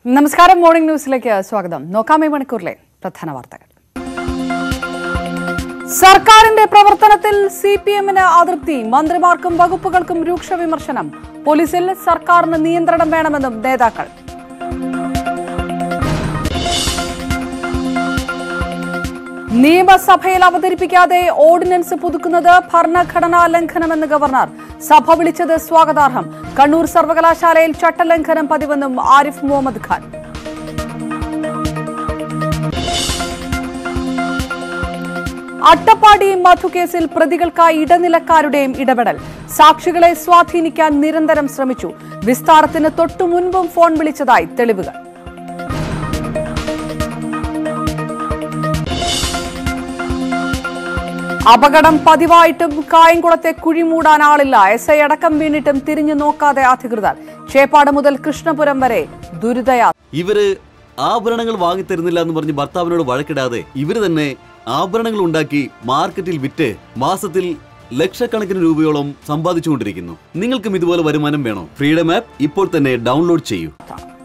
നമസ്കാരം മോർണിംഗ് ന്യൂസിലേക്ക് സ്വാഗതം നോക്കാം ഈ മണിക്കൂറിലെ പ്രധാന വാർത്തകൾ സർക്കാരിന്റെ പ്രവർത്തനത്തിൽ സി പി എമ്മിന് അതൃപ്തി മന്ത്രിമാർക്കും വകുപ്പുകൾക്കും രൂക്ഷ വിമർശനം പോലീസിൽ സർക്കാരിന് നിയന്ത്രണം വേണമെന്നും നേതാക്കൾ നിയമസഭയിൽ അവതരിപ്പിക്കാതെ ഓർഡിനൻസ് പുതുക്കുന്നത് ഭരണഘടനാ ലംഘനമെന്ന് ഗവർണർ സഭ വിളിച്ചത് സ്വാഗതാർഹം കണ്ണൂർ സർവകലാശാലയിൽ ചട്ടലംഘനം പതിവെന്നും ആരിഫ് മുഹമ്മദ് ഖാൻ അട്ടപ്പാടി മധുക്കേസിൽ പ്രതികൾക്കായി ഇടനിലക്കാരുടെയും ഇടപെടൽ സാക്ഷികളെ സ്വാധീനിക്കാൻ നിരന്തരം ശ്രമിച്ചു വിസ്താരത്തിന് തൊട്ടു മുൻപും ഫോൺ വിളിച്ചതായി തെളിവുകൾ അപകടം പതിവായിട്ടും കായംകുളത്തെ കുഴി മൂടാൻ ആളില്ല എസ് ഐ അടക്കം വീണിട്ടും തിരിഞ്ഞു നോക്കാതെ അധികൃതർ ചേപ്പാട് മുതൽ കൃഷ്ണപുരം വരെ ദുരിതയാ ഇവര് ആഭരണങ്ങൾ വാങ്ങിത്തരുന്നില്ല എന്ന് പറഞ്ഞ് ഭർത്താവിനോട് വഴക്കിടാതെ ഇവര് തന്നെ ആഭരണങ്ങൾ ഉണ്ടാക്കി മാർക്കറ്റിൽ വിറ്റ് മാസത്തിൽ ലക്ഷക്കണക്കിന് രൂപയോളം സമ്പാദിച്ചുകൊണ്ടിരിക്കുന്നു നിങ്ങൾക്കും ഇതുപോലെ വരുമാനം വേണോ ഫ്രീഡം ആപ്പ് ഇപ്പോൾ തന്നെ ഡൗൺലോഡ് ചെയ്യൂ